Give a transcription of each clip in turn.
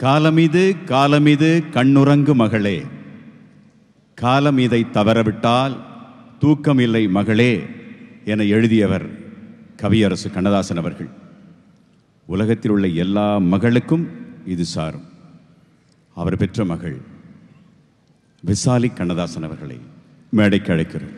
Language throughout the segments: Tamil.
காலமிது காலமிது கண்ணுறங்கு மகளே காலம் இதை தவறவிட்டால் தூக்கமில்லை மகளே என எழுதியவர் கவியரசு கண்ணதாசன் அவர்கள் உலகத்தில் உள்ள எல்லா மகளுக்கும் இது சாரும் அவர் பெற்ற மகள் விசாலி கண்ணதாசன் அவர்களை மேடைக்கு அழைக்கிறேன்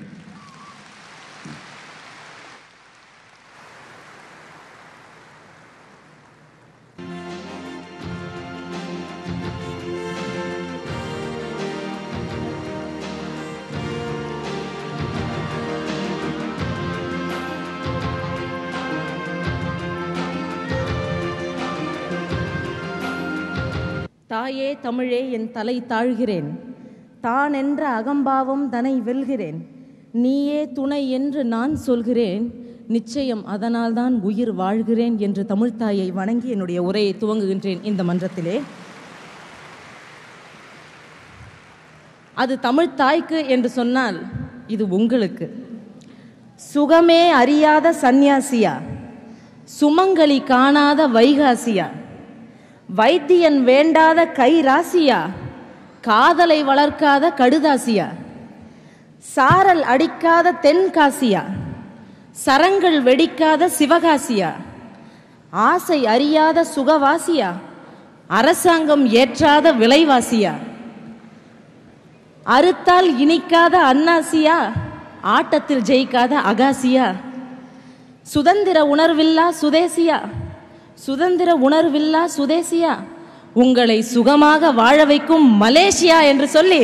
தாயே தமிழே என் தலை தாழ்கிறேன் தான் என்ற அகம்பாவம் தனை வெல்கிறேன் நீயே துணை என்று நான் சொல்கிறேன் நிச்சயம் அதனால்தான் உயிர் வாழ்கிறேன் என்று தமிழ்த்தாயை வணங்கி என்னுடைய உரையை துவங்குகின்றேன் இந்த மன்றத்திலே அது தமிழ்த்தாய்க்கு என்று சொன்னால் இது உங்களுக்கு சுகமே அறியாத சந்நியாசியா சுமங்கலி காணாத வைகாசியா வைத்தியன் வேண்டாத கை ராசியா காதலை வளர்க்காத கடுதாசியா சாரல் அடிக்காத தென்காசியா சரங்கள் வெடிக்காத சிவகாசியா ஆசை அறியாத சுகவாசியா அரசாங்கம் ஏற்றாத விலைவாசியா அறுத்தால் இனிக்காத அன்னாசியா ஆட்டத்தில் ஜெயிக்காத அகாசியா சுதந்திர உணர்வில்லா சுதேசியா சுதந்திர உணர்வில்லா சுதேசியா உங்களை சுகமாக வாழ வைக்கும் மலேசியா என்று சொல்லி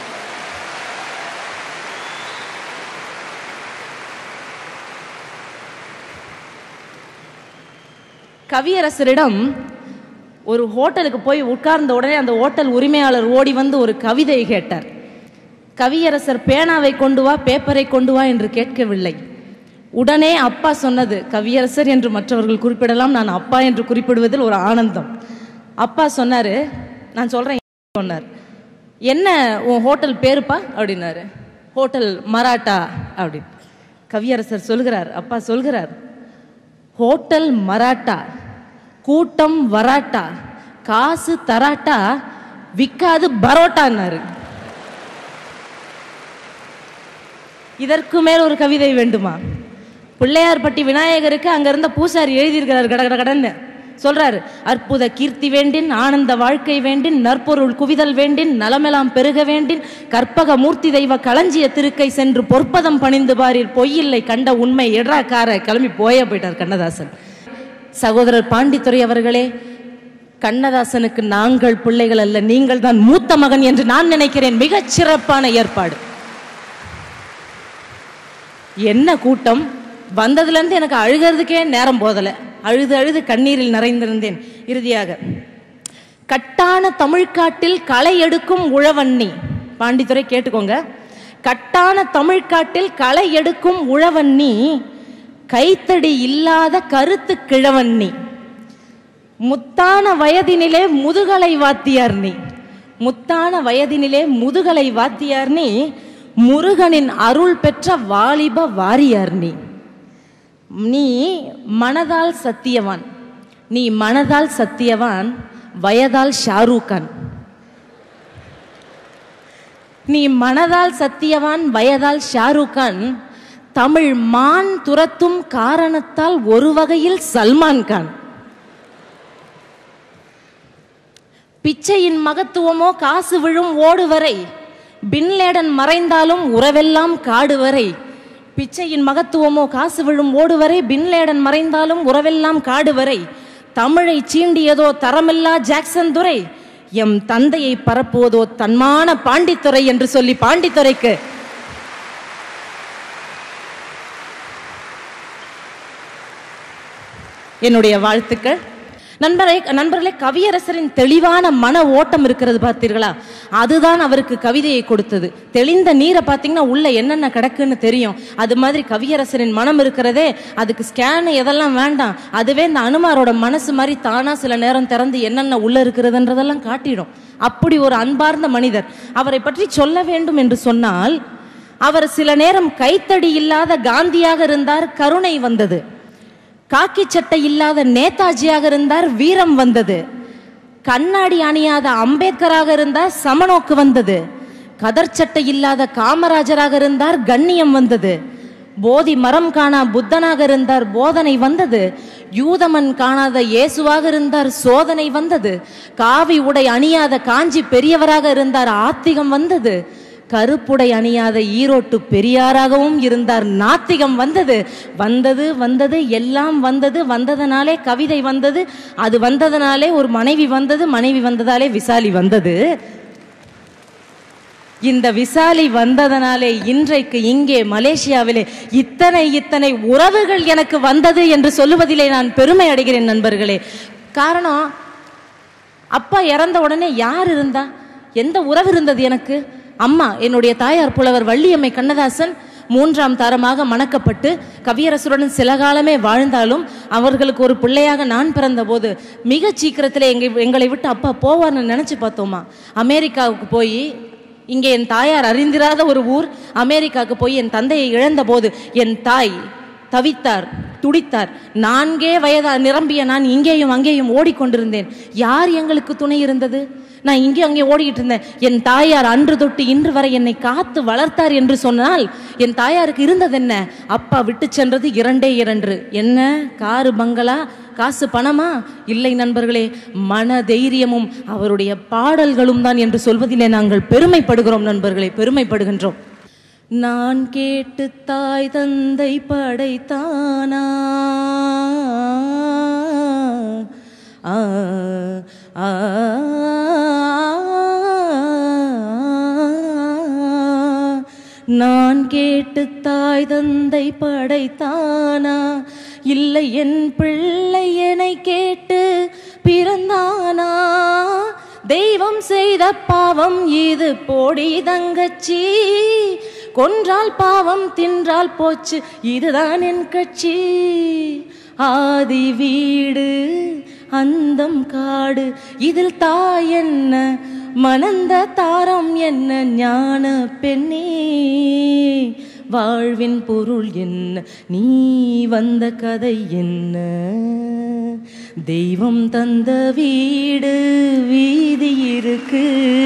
கவியரசரிடம் ஒரு ஹோட்டலுக்கு போய் உட்கார்ந்த உடனே அந்த ஹோட்டல் உரிமையாளர் ஓடி வந்து ஒரு கவிதை கேட்டார் கவியரசர் பேனாவை கொண்டு வா பேப்பரை கொண்டு வா என்று கேட்கவில்லை உடனே அப்பா சொன்னது கவியரசர் என்று மற்றவர்கள் குறிப்பிடலாம் நான் அப்பா என்று குறிப்பிடுவதில் ஒரு ஆனந்தம் அப்பா சொன்னாரு நான் சொல்றேன் சொன்னார் என்ன உன் ஹோட்டல் பேருப்பா அப்படின்னாரு ஹோட்டல் மராட்டா அப்படின்னு கவியரசர் சொல்கிறார் அப்பா சொல்கிறார் ஹோட்டல் மராட்டா கூட்டம் வராட்டா காசு தராட்டா விக்காது பரோட்டான்னாரு இதற்கு மேல் ஒரு கவிதை வேண்டுமா பிள்ளையார்பட்டி விநாயகருக்கு அங்க இருந்த பூசாரி எழுதியிருக்கிறார் கட கட கடன்னு சொல்றாரு அற்புத கீர்த்தி வேண்டின் ஆனந்த வாழ்க்கை வேண்டின் நற்பொருள் குவிதல் வேண்டின் நலமெல்லாம் பெருக வேண்டின் கற்பக மூர்த்தி தெய்வ களஞ்சிய திருக்கை சென்று பொற்பதம் பணிந்து பாரீர் பொய்யில்லை கண்ட உண்மை எட்ரா கார கிளம்பி போய போயிட்டார் கண்ணதாசன் சகோதரர் பாண்டித்துறை அவர்களே கண்ணதாசனுக்கு நாங்கள் பிள்ளைகள் அல்ல நீங்கள் தான் மூத்த மகன் என்று நான் நினைக்கிறேன் மிகச் சிறப்பான ஏற்பாடு என்ன கூட்டம் வந்ததுலேருந்து எனக்கு அழுகிறதுக்கே நேரம் போதலை அழுது அழுது கண்ணீரில் நிறைந்திருந்தேன் இறுதியாக கட்டான தமிழ்காட்டில் களை எடுக்கும் உழவன்னி பாண்டித்துறை கேட்டுக்கோங்க கட்டான தமிழ்காட்டில் களை எடுக்கும் உழவன்னி கைத்தடி இல்லாத கருத்து கிழவன்னி முத்தான வயதினிலே முதுகலை வாத்தியார் நீ முத்தான வயதினிலே முதுகலை வாத்தியார் நீ முருகனின் அருள் பெற்ற வாலிப வாரியார் நீ நீ மனதால் சத்தியவான் நீ மனதால் சத்தியவான் வயதால் ஷாரூக் கான் நீ மனதால் சத்தியவான் வயதால் ஷாரூக் கான் தமிழ் மான் துரத்தும் காரணத்தால் ஒரு வகையில் சல்மான் கான் பிச்சையின் மகத்துவமோ காசு விழும் ஓடு வரை பின்லேடன் மறைந்தாலும் உறவெல்லாம் காடு வரை பிச்சையின் மகத்துவமோ காசு விழும் ஓடு வரை பின்லேடன் மறைந்தாலும் உறவெல்லாம் காடு வரை தமிழை சீண்டியதோ தரமில்லா ஜாக்சன் துரை எம் தந்தையை பரப்புவதோ தன்மான பாண்டித்துறை என்று சொல்லி பாண்டித்துறைக்கு என்னுடைய வாழ்த்துக்கள் நண்பரை நண்பர்களே கவியரசரின் தெளிவான மன ஓட்டம் இருக்கிறது பார்த்தீர்களா அதுதான் அவருக்கு கவிதையை கொடுத்தது தெளிந்த நீரை பார்த்தீங்கன்னா உள்ள என்னென்ன கிடக்குன்னு தெரியும் அது மாதிரி கவியரசரின் மனம் இருக்கிறதே அதுக்கு ஸ்கேனு எதெல்லாம் வேண்டாம் அதுவே இந்த அனுமாரோட மனசு மாதிரி தானா சில நேரம் திறந்து என்னென்ன உள்ள இருக்கிறதுன்றதெல்லாம் காட்டிடும் அப்படி ஒரு அன்பார்ந்த மனிதர் அவரை பற்றி சொல்ல வேண்டும் என்று சொன்னால் அவர் சில நேரம் கைத்தடி இல்லாத காந்தியாக இருந்தார் கருணை வந்தது காக்கி சட்டை இல்லாத நேதாஜியாக இருந்தார் வீரம் வந்தது கண்ணாடி அணியாத அம்பேத்கராக இருந்தார் சமநோக்கு வந்தது கதர் சட்டை இல்லாத காமராஜராக இருந்தார் கண்ணியம் வந்தது போதி மரம் காணா புத்தனாக இருந்தார் போதனை வந்தது யூதமன் காணாத இயேசுவாக இருந்தார் சோதனை வந்தது காவி உடை அணியாத காஞ்சி பெரியவராக இருந்தார் ஆத்திகம் வந்தது கருப்புடை அணியாத ஈரோட்டு பெரியாராகவும் இருந்தார் நாத்திகம் வந்தது வந்தது வந்தது எல்லாம் வந்தது வந்ததனாலே கவிதை வந்தது அது வந்ததனாலே ஒரு மனைவி வந்தது மனைவி வந்ததாலே விசாலி வந்தது இந்த விசாலி வந்ததனாலே இன்றைக்கு இங்கே மலேசியாவிலே இத்தனை இத்தனை உறவுகள் எனக்கு வந்தது என்று சொல்லுவதிலே நான் பெருமை அடைகிறேன் நண்பர்களே காரணம் அப்பா இறந்த உடனே யார் இருந்தா எந்த உறவு இருந்தது எனக்கு அம்மா என்னுடைய தாயார் புலவர் வள்ளியம்மை கண்ணதாசன் மூன்றாம் தரமாக மணக்கப்பட்டு கவியரசுடன் சில காலமே வாழ்ந்தாலும் அவர்களுக்கு ஒரு பிள்ளையாக நான் பிறந்தபோது மிக சீக்கிரத்தில் எங்க எங்களை விட்டு அப்பா போவார்னு நினைச்சு பார்த்தோமா அமெரிக்காவுக்கு போய் இங்கே என் தாயார் அறிந்திராத ஒரு ஊர் அமெரிக்காவுக்கு போய் என் தந்தையை இழந்தபோது என் தாய் தவித்தார் துடித்தார் நான்கே வயதா நிரம்பிய நான் இங்கேயும் அங்கேயும் ஓடிக்கொண்டிருந்தேன் யார் எங்களுக்கு துணை இருந்தது நான் இங்கே அங்கே ஓடிக்கிட்டு இருந்தேன் என் தாயார் அன்று தொட்டு இன்று வரை என்னை காத்து வளர்த்தார் என்று சொன்னால் என் தாயாருக்கு இருந்தது என்ன அப்பா விட்டு சென்றது இரண்டே இரண்டு என்ன காரு பங்களா காசு பணமா இல்லை நண்பர்களே மன தைரியமும் அவருடைய பாடல்களும் தான் என்று சொல்வதிலே நாங்கள் பெருமைப்படுகிறோம் நண்பர்களே பெருமைப்படுகின்றோம் நான் கேட்டு தாய் தந்தை படைத்தானா ஆ, ஆ, நான் கேட்டு தாய் தந்தை படைத்தானா இல்லை என் பிள்ளை என்னை கேட்டு பிறந்தானா தெய்வம் செய்த பாவம் இது போடி தங்கச்சி கொன்றால் பாவம் தின்றால் போச்சு இதுதான் என் கட்சி ஆதி வீடு அந்தம் காடு இதில் தாய் என்ன மணந்த தாரம் என்ன ஞான பெண்ணே வாழ்வின் பொருள் என்ன நீ வந்த கதை என்ன தெய்வம் தந்த வீடு வீதி இருக்கு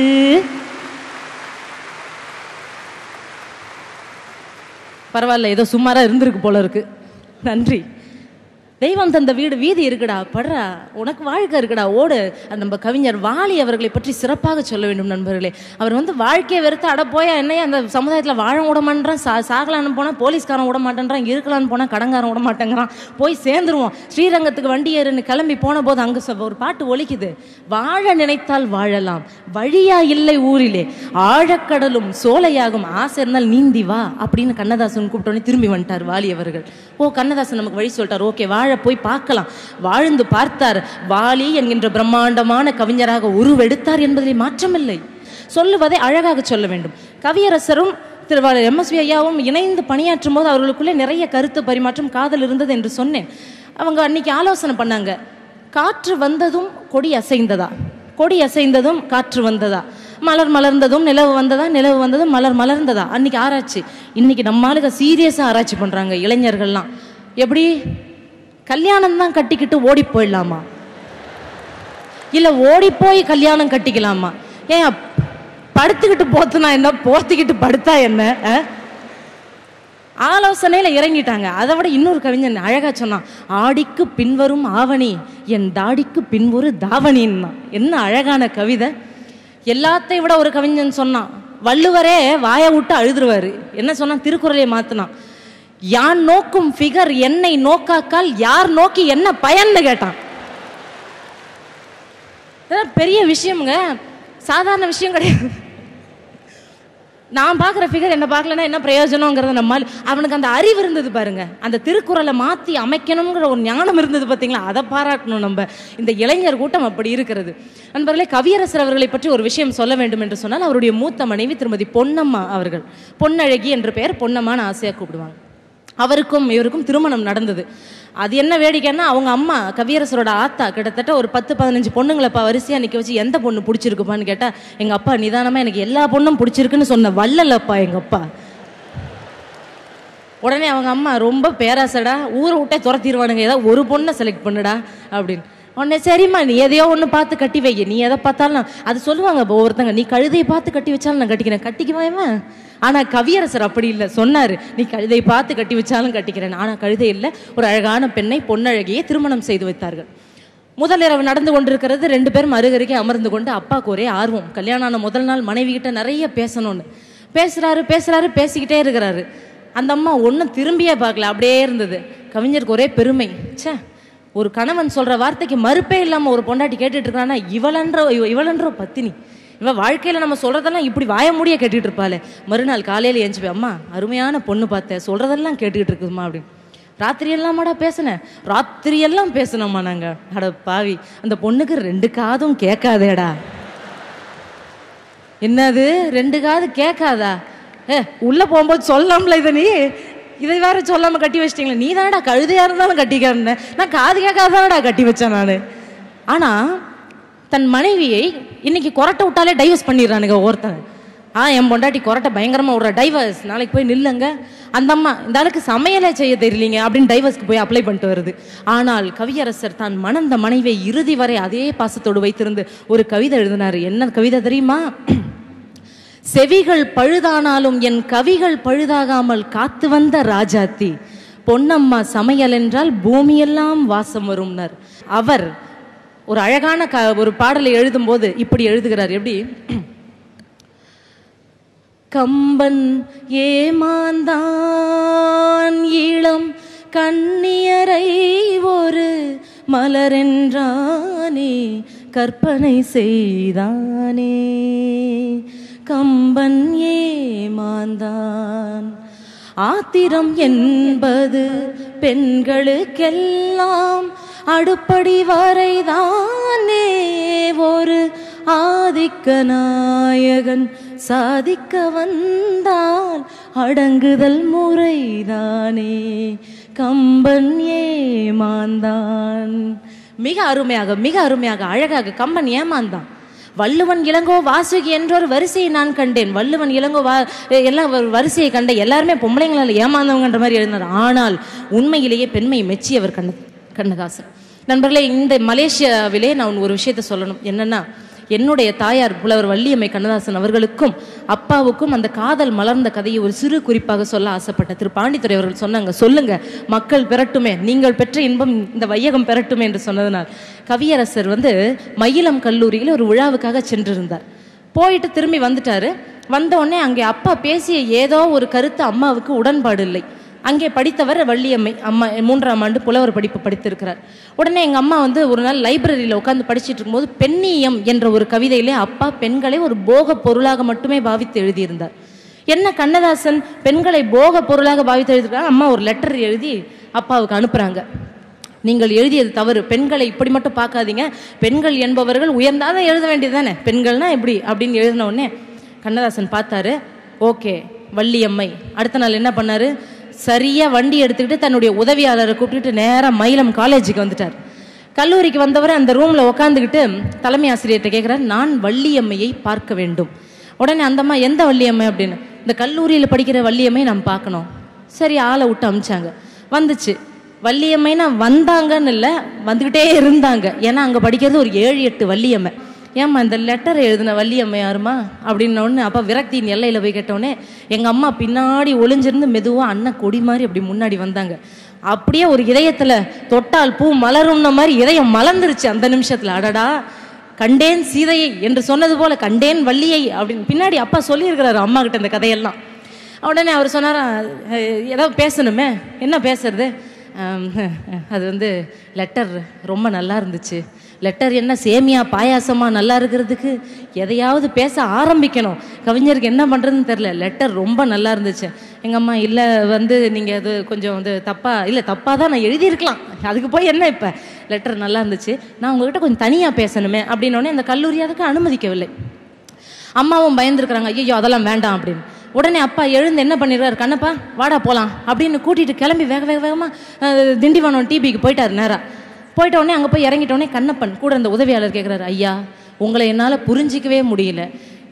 பரவாயில்ல ஏதோ சுமாரா இருந்திருக்கு போல இருக்கு நன்றி தெய்வம் தந்த வீடு வீதி இருக்குடா படுறா உனக்கு வாழ்க்கை இருக்குடா ஓடு அது நம்ம கவிஞர் வாலி அவர்களை பற்றி சிறப்பாக சொல்ல வேண்டும் நண்பர்களே அவர் வந்து வாழ்க்கையை வெறுத்து அட போயா என்னைய அந்த சமுதாயத்தில் வாழ விட மாட்டேறான் சா சாகலான்னு போனால் போலீஸ்காரன் விட மாட்டேன்றான் இருக்கலான்னு போனால் கடங்காரன் விட மாட்டேங்கிறான் போய் சேர்ந்துருவோம் ஸ்ரீரங்கத்துக்கு வண்டி ஏறுன்னு கிளம்பி போன போது அங்கே சொ- ஒரு பாட்டு ஒலிக்குது வாழ நினைத்தால் வாழலாம் வழியா இல்லை ஊரிலே ஆழக்கடலும் சோலையாகும் ஆசை இருந்தால் நீந்தி வா அப்படின்னு கண்ணதாசன் கூப்பிட்டோன்னே திரும்பி வந்துட்டார் வாலி அவர்கள் ஓ கண்ணதாசன் நமக்கு வழி சொல்லிட்டார் ஓகே வாழ போய் பார்க்கலாம் வாழ்ந்து பார்த்தார் வாலி என்கின்ற பிரம்மாண்டமான கவிஞராக உருவெடுத்தார் என்பதில் மாற்றமில்லை சொல்லுவதை அழகாக சொல்ல வேண்டும் கவியரசரும் திரு எம்எஸ்வி ஐயாவும் இணைந்து பணியாற்றும் போது அவர்களுக்குள்ளே நிறைய கருத்து பரிமாற்றம் காதல் இருந்தது என்று சொன்னேன் அவங்க அன்னைக்கு ஆலோசனை பண்ணாங்க காற்று வந்ததும் கொடி அசைந்ததா கொடி அசைந்ததும் காற்று வந்ததா மலர் மலர்ந்ததும் நிலவு வந்ததா நிலவு வந்ததும் மலர் மலர்ந்ததா அன்னைக்கு ஆராய்ச்சி இன்னைக்கு நம்ம ஆளுங்க சீரியஸாக ஆராய்ச்சி பண்றாங்க இளைஞர்கள்லாம் எப்படி கல்யாணம் தான் கட்டிக்கிட்டு ஓடி போயிடலாமா இல்ல ஓடி போய் கல்யாணம் கட்டிக்கலாமா ஏன் அப்- படுத்துக்கிட்டு போத்துனா என்ன போர்த்திக்கிட்டு படுத்தா என்ன ஆ? ஆலோசனையில இறங்கிட்டாங்க அதை விட இன்னொரு கவிஞன் அழகா சொன்னான் ஆடிக்கு பின்வரும் ஆவணி என் தாடிக்கு பின்வரு தாவணின்னா என்ன அழகான கவிதை எல்லாத்தையும் விட ஒரு கவிஞன் சொன்னான் வள்ளுவரே வாயை விட்டு அழுதுருவாரு என்ன சொன்னான் திருக்குறளை மாத்தினான் யான் நோக்கும் ஃபிகர் என்னை நோக்காக்கால் யார் நோக்கி என்ன பயன்னு கேட்டான் இதெல்லாம் பெரிய விஷயம்ங்க சாதாரண விஷயம் கிடையாது நான் பார்க்குற ஃபிகர் என்ன பார்க்கலன்னா என்ன பிரயோஜனங்கிறத நம்மால் அவனுக்கு அந்த அறிவு இருந்தது பாருங்க அந்த திருக்குறளை மாற்றி அமைக்கணுங்கிற ஒரு ஞானம் இருந்தது பார்த்தீங்களா அதை பாராட்டணும் நம்ம இந்த இளைஞர் கூட்டம் அப்படி இருக்கிறது நண்பர்களே கவியரசர் அவர்களை பற்றி ஒரு விஷயம் சொல்ல வேண்டும் என்று சொன்னால் அவருடைய மூத்த மனைவி திருமதி பொன்னம்மா அவர்கள் பொன்னழகி என்ற பெயர் பொன்னம்மான்னு ஆசையாக கூப்பிடுவாங்க அவருக்கும் இவருக்கும் திருமணம் நடந்தது அது என்ன வேடிக்கைன்னா அவங்க அம்மா கவியரசரோட ஆத்தா கிட்டத்தட்ட ஒரு பத்து பதினஞ்சு பொண்ணுங்களை இப்போ வரிசையாக நிற்க வச்சு எந்த பொண்ணு பிடிச்சிருக்குப்பான்னு கேட்டால் எங்கள் அப்பா நிதானமாக எனக்கு எல்லா பொண்ணும் பிடிச்சிருக்குன்னு சொன்ன வள்ளலப்பா எங்கள் அப்பா உடனே அவங்க அம்மா ரொம்ப பேராசடா ஊரை விட்டே துரத்திடுவானுங்க ஏதாவது ஒரு பொண்ணை செலக்ட் பண்ணுடா அப்படின்னு உடனே சரிம்மா நீ எதையோ ஒன்று பார்த்து கட்டி வை நீ எதை பார்த்தாலும் நான் அது சொல்லுவாங்க இப்போ ஒருத்தங்க நீ கழுதையை பார்த்து கட்டி வச்சாலும் நான் கட்டிக்கிறேன் கட்டிக்குவேன் ஆனால் கவியரசர் அப்படி இல்லை சொன்னார் நீ கழுதையை பார்த்து கட்டி வச்சாலும் கட்டிக்கிறேன் ஆனால் கழுதை இல்லை ஒரு அழகான பெண்ணை பொன்னழகியை திருமணம் செய்து வைத்தார்கள் முதல் இரவு நடந்து கொண்டிருக்கிறது ரெண்டு பேரும் அருகருகே அமர்ந்து கொண்டு அப்பாவுக்கு ஒரே ஆர்வம் கல்யாணம் ஆன முதல் நாள் மனைவி கிட்ட நிறைய பேசணும்னு பேசுறாரு பேசுறாரு பேசிக்கிட்டே இருக்கிறாரு அந்த அம்மா ஒன்றும் திரும்பியே பார்க்கல அப்படியே இருந்தது கவிஞருக்கு ஒரே பெருமை ச்சே ஒரு கணவன் சொல்ற வார்த்தைக்கு மறுப்பே இல்லாம ஒரு பொண்டாட்டி கேட்டுட்டு இருக்கானா இவளன்ற இவ- இவளன்ற பத்தினி இவ வாழ்க்கையில நம்ம சொல்றதெல்லாம் இப்படி வாய முடிய கேட்டுட்டு இருப்பாளே மறுநாள் காலையில எழுந்து போய் அம்மா அருமையான பொண்ணு பார்த்தேன் சொல்றதெல்லாம் கேட்டுக்கிட்டு இருக்குதுமா அப்படின்னு ராத்திரி எல்லாமாடா பேசினேன் ராத்திரி எல்லாம் பேசினோம்மா நாங்க அட பாவி அந்த பொண்ணுக்கு ரெண்டு காதும் கேட்காதேடா என்னது ரெண்டு காது கேட்காதா ஏ உள்ள போகும்போது சொல்லாமல இதை நீ இதை வேற சொல்லாம கட்டி வச்சிட்டீங்களா நீ தானடா கழுதையா இருந்தாலும் கட்டிக்கிறேன் நான் காது கேட்காதானடா கட்டி வச்சேன் நான் ஆனா தன் மனைவியை இன்னைக்கு கொரட்டை விட்டாலே டைவர்ஸ் பண்ணிடுறானுங்க ஒருத்தன் ஆ என் பொண்டாட்டி கொரட்டை பயங்கரமா விடுற டைவர்ஸ் நாளைக்கு போய் நில்லுங்க அந்த அம்மா இந்த ஆளுக்கு சமையலே செய்ய தெரியலீங்க அப்படின்னு டைவர்ஸ்க்கு போய் அப்ளை பண்ணிட்டு வருது ஆனால் கவியரசர் தான் மணந்த மனைவியை இறுதி வரை அதே பாசத்தோடு வைத்திருந்து ஒரு கவிதை எழுதினாரு என்ன கவிதை தெரியுமா செவிகள் பழுதானாலும் என் கவிகள் பழுதாகாமல் காத்து வந்த ராஜாத்தி பொன்னம்மா சமையல் என்றால் பூமியெல்லாம் வாசம் வரும்னர் அவர் ஒரு அழகான க ஒரு பாடலை எழுதும்போது இப்படி எழுதுகிறார் எப்படி கம்பன் ஏமாந்தான் இளம் கண்ணியரை ஒரு மலரென்றானே கற்பனை செய்தானே கம்பன் ஏமாந்தான் ஆத்திரம் என்பது பெண்களுக்கெல்லாம் அடுப்படி வரைதானே ஒரு ஆதிக்க நாயகன் சாதிக்க வந்தால் அடங்குதல் முறைதானே கம்பன் ஏமாந்தான் மிக அருமையாக மிக அருமையாக அழகாக கம்பன் ஏமாந்தான் வள்ளுவன் இளங்கோ வாசுகி என்றொரு வரிசையை நான் கண்டேன் வள்ளுவன் இளங்கோ வா எல்லாம் ஒரு வரிசையை கண்ட எல்லாருமே பொம்பளைங்களால் ஏமாந்தவங்கன்ற மாதிரி எழுதினார் ஆனால் உண்மையிலேயே பெண்மை மெச்சியவர் கண்ண கண்ணதாசன் நண்பர்களே இந்த மலேசியாவிலே நான் ஒரு விஷயத்தை சொல்லணும் என்னன்னா என்னுடைய தாயார் புலவர் வள்ளியம்மை கண்ணதாசன் அவர்களுக்கும் அப்பாவுக்கும் அந்த காதல் மலர்ந்த கதையை ஒரு சிறு குறிப்பாக சொல்ல ஆசைப்பட்ட திரு பாண்டித்துறை அவர்கள் சொன்னாங்க சொல்லுங்க மக்கள் பெறட்டுமே நீங்கள் பெற்ற இன்பம் இந்த வையகம் பெறட்டுமே என்று சொன்னதனால் கவியரசர் வந்து மயிலம் கல்லூரியில் ஒரு விழாவுக்காக சென்றிருந்தார் போயிட்டு திரும்பி வந்துட்டாரு வந்த உடனே அங்கே அப்பா பேசிய ஏதோ ஒரு கருத்து அம்மாவுக்கு உடன்பாடு இல்லை அங்கே படித்தவர் வள்ளியம்மை அம்மா மூன்றாம் ஆண்டு புலவர் படிப்பு படித்திருக்கிறார் உடனே எங்கள் அம்மா வந்து ஒரு நாள் லைப்ரரியில் உட்காந்து படிச்சிட்டு இருக்கும்போது பெண்ணியம் என்ற ஒரு கவிதையிலே அப்பா பெண்களை ஒரு போக பொருளாக மட்டுமே பாவித்து எழுதியிருந்தார் என்ன கண்ணதாசன் பெண்களை போக பொருளாக பாவித்து எழுதியிருக்காங்க அம்மா ஒரு லெட்டர் எழுதி அப்பாவுக்கு அனுப்புகிறாங்க நீங்கள் எழுதியது தவறு பெண்களை இப்படி மட்டும் பார்க்காதீங்க பெண்கள் என்பவர்கள் உயர்ந்தாதான் எழுத வேண்டியது தானே பெண்கள்னா எப்படி அப்படின்னு எழுதின உடனே கண்ணதாசன் பார்த்தாரு ஓகே வள்ளியம்மை அடுத்த நாள் என்ன பண்ணாரு சரியா வண்டி எடுத்துக்கிட்டு தன்னுடைய உதவியாளரை கூப்பிட்டுட்டு நேரா மயிலம் காலேஜுக்கு வந்துட்டார் கல்லூரிக்கு வந்தவர் அந்த ரூம்ல உட்காந்துக்கிட்டு தலைமை ஆசிரியர்கிட்ட கேட்குறாரு நான் வள்ளியம்மையை பார்க்க வேண்டும் உடனே அந்தம்மா எந்த வள்ளியம்மை அப்படின்னு இந்த கல்லூரியில் படிக்கிற வள்ளியம்மை நாம் பார்க்கணும் சரி ஆளை விட்டு அமிச்சாங்க வந்துச்சு வள்ளியம்மைனா வந்தாங்கன்னு இல்லை வந்துக்கிட்டே இருந்தாங்க ஏன்னா அங்கே படிக்கிறது ஒரு ஏழு எட்டு வள்ளியம்மை ஏம்மா இந்த லெட்டர் எழுதின வள்ளியம்மை யாருமா அப்படின்ன உடனே அப்போ விரக்தியின் எல்லையில் போய் கேட்டோடனே எங்கள் அம்மா பின்னாடி ஒளிஞ்சிருந்து மெதுவாக அண்ணன் கொடி மாதிரி அப்படி முன்னாடி வந்தாங்க அப்படியே ஒரு இதயத்தில் தொட்டால் பூ மலரும்ன மாதிரி இதயம் மலர்ந்துருச்சு அந்த நிமிஷத்தில் அடடா கண்டேன் சீதையை என்று சொன்னது போல கண்டேன் வள்ளியை அப்படின்னு பின்னாடி அப்பா சொல்லியிருக்கிறாரு அம்மா கிட்ட இந்த கதையெல்லாம் உடனே அவர் சொன்னாரா "அஹ், ஏதாவது பேசணுமே என்ன பேசுறது ஆம், அது வந்து லெட்டர் ரொம்ப நல்லா இருந்துச்சு லெட்டர் என்ன சேமியா பாயாசமா நல்லா இருக்கிறதுக்கு எதையாவது பேச ஆரம்பிக்கணும் கவிஞருக்கு என்ன பண்ணுறதுன்னு தெரில லெட்டர் ரொம்ப நல்லா இருந்துச்சு எங்கள் அம்மா இல்லை வந்து நீங்கள் அது கொஞ்சம் வந்து தப்பாக இல்லை தப்பாக தான் நான் எழுதியிருக்கலாம் அதுக்கு போய் என்ன இப்போ லெட்டர் நல்லா இருந்துச்சு நான் உங்ககிட்ட கொஞ்சம் தனியாக பேசணுமே அப்படின்னோடனே அந்த கல்லூரி அதுக்கு அனுமதிக்கவில்லை அம்மாவும் பயந்துருக்குறாங்க ஐயோ அதெல்லாம் வேண்டாம் அப்படின்னு உடனே அப்பா எழுந்து என்ன பண்ணிடுறாரு கண்ணப்பா வாடா போலாம் அப்படின்னு கூட்டிட்டு கிளம்பி வேக வேக வேகமா அஹ், திண்டிவனம் டிபிக்கு போயிட்டாரு நேரா போயிட்ட உடனே அங்கே போய் இறங்கிட்ட உடனே கண்ணப்பன் கூட இருந்த உதவியாளர் கேட்குறாரு ஐயா உங்களை என்னால் புரிஞ்சிக்கவே முடியல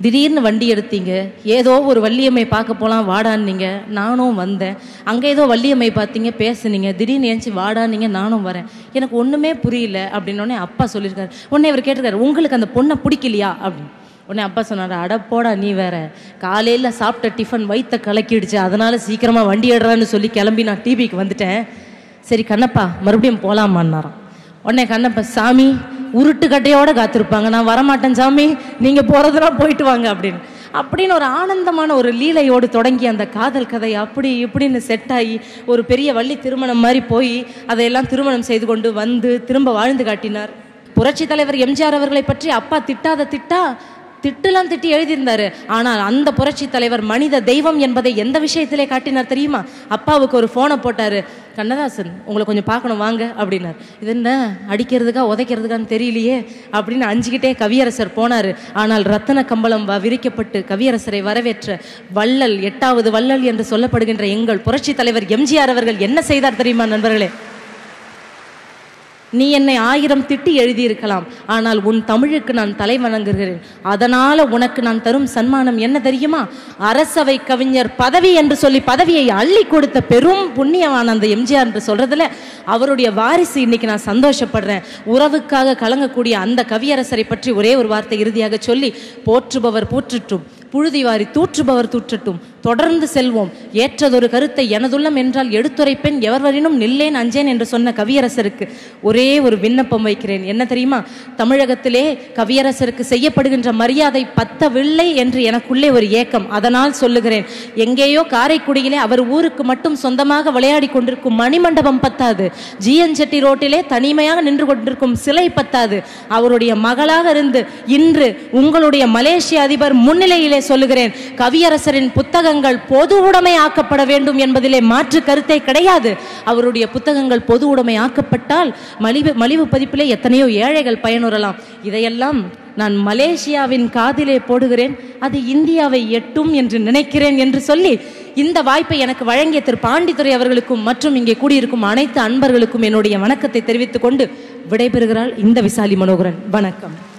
திடீர்னு வண்டி எடுத்தீங்க ஏதோ ஒரு வள்ளியம்மை பார்க்க போகலாம் வாடான்னீங்க நானும் வந்தேன் அங்கே ஏதோ வள்ளியம்மை பார்த்தீங்க பேசுனீங்க திடீர்னு ஏஞ்சி வாடான்னீங்க நானும் வரேன் எனக்கு ஒன்றுமே புரியல அப்படின்னோடனே அப்பா சொல்லியிருக்காரு உடனே இவர் கேட்டிருக்காரு உங்களுக்கு அந்த பொண்ணை பிடிக்கலையா அப்படின்னு உடனே அப்பா சொன்னார் அட போடா நீ வேற காலையில் சாப்பிட்ட டிஃபன் வயிற்ற கலக்கிடுச்சு அதனால சீக்கிரமாக வண்டி எடுறான்னு சொல்லி கிளம்பி நான் டிவிக்கு வந்துட்டேன் சரி கண்ணப்பா மறுபடியும் போகலாமான்னாராம் உடனே கண்ணப்பா சாமி உருட்டு கட்டையோட காத்திருப்பாங்க நான் வரமாட்டேன் சாமி நீங்கள் போகிறதுனா போயிட்டு வாங்க அப்படின்னு அப்படின்னு ஒரு ஆனந்தமான ஒரு லீலையோடு தொடங்கி அந்த காதல் கதை அப்படி இப்படின்னு செட் ஆகி ஒரு பெரிய வள்ளி திருமணம் மாதிரி போய் அதையெல்லாம் திருமணம் செய்து கொண்டு வந்து திரும்ப வாழ்ந்து காட்டினார் புரட்சி தலைவர் எம்ஜிஆர் அவர்களை பற்றி அப்பா திட்டாத திட்டா திட்டுலாம் திட்டி எழுதியிருந்தாரு ஆனால் அந்த புரட்சி தலைவர் மனித தெய்வம் என்பதை எந்த விஷயத்திலே காட்டினார் தெரியுமா அப்பாவுக்கு ஒரு ஃபோனை போட்டாரு கண்ணதாசன் உங்களை கொஞ்சம் பார்க்கணும் வாங்க அப்படின்னார் இது என்ன அடிக்கிறதுக்கா உதைக்கிறதுக்கான்னு தெரியலையே அப்படின்னு அஞ்சுக்கிட்டே கவியரசர் போனார் ஆனால் ரத்தன கம்பளம் வ- விரிக்கப்பட்டு கவியரசரை வரவேற்ற வள்ளல் எட்டாவது வள்ளல் என்று சொல்லப்படுகின்ற எங்கள் புரட்சி தலைவர் எம்ஜிஆர் அவர்கள் என்ன செய்தார் தெரியுமா நண்பர்களே நீ என்னை ஆயிரம் திட்டி எழுதியிருக்கலாம் ஆனால் உன் தமிழுக்கு நான் தலை வணங்குகிறேன் அதனால உனக்கு நான் தரும் சன்மானம் என்ன தெரியுமா அரசவை கவிஞர் பதவி என்று சொல்லி பதவியை அள்ளி கொடுத்த பெரும் புண்ணியவான் அந்த எம்ஜிஆர் என்று சொல்றதுல அவருடைய வாரிசு இன்னைக்கு நான் சந்தோஷப்படுறேன் உறவுக்காக கலங்கக்கூடிய அந்த கவியரசரை பற்றி ஒரே ஒரு வார்த்தை இறுதியாக சொல்லி போற்றுபவர் போற்றட்டும் புழுதி வாரி தூற்றுபவர் தூற்றட்டும் தொடர்ந்து செல்வோம் ஏற்றதொரு கருத்தை எனதுள்ளம் என்றால் எடுத்துரைப்பேன் எவர்வரினும் நில்லேன் அஞ்சேன் என்று சொன்ன கவியரசருக்கு ஒரே ஒரு விண்ணப்பம் வைக்கிறேன் என்ன தெரியுமா தமிழகத்திலே கவியரசருக்கு செய்யப்படுகின்ற மரியாதை பத்தவில்லை என்று எனக்குள்ளே ஒரு ஏக்கம் அதனால் சொல்லுகிறேன் எங்கேயோ காரைக்குடியிலே அவர் ஊருக்கு மட்டும் சொந்தமாக விளையாடி கொண்டிருக்கும் மணிமண்டபம் பத்தாது ஜிஎன் செட்டி ரோட்டிலே தனிமையாக நின்று கொண்டிருக்கும் சிலை பத்தாது அவருடைய மகளாக இருந்து இன்று உங்களுடைய மலேசிய அதிபர் முன்னிலையிலே சொல்லுகிறேன் கவியரசரின் புத்தகங்கள் பொது உடைமை ஆக்கப்பட வேண்டும் என்பதிலே மாற்று கருத்தே கிடையாது அவருடைய புத்தகங்கள் பொது உடைமை ஆக்கப்பட்டால் மலிவு மலிவு பதிப்பிலே எத்தனையோ ஏழைகள் பயனுறலாம் இதையெல்லாம் நான் மலேசியாவின் காதிலே போடுகிறேன் அது இந்தியாவை எட்டும் என்று நினைக்கிறேன் என்று சொல்லி இந்த வாய்ப்பை எனக்கு வழங்கிய திரு பாண்டித்துறை அவர்களுக்கும் மற்றும் இங்கே கூடியிருக்கும் அனைத்து அன்பர்களுக்கும் என்னுடைய வணக்கத்தை தெரிவித்துக் கொண்டு விடைபெறுகிறாள் இந்த விசாலி மனோகரன் வணக்கம்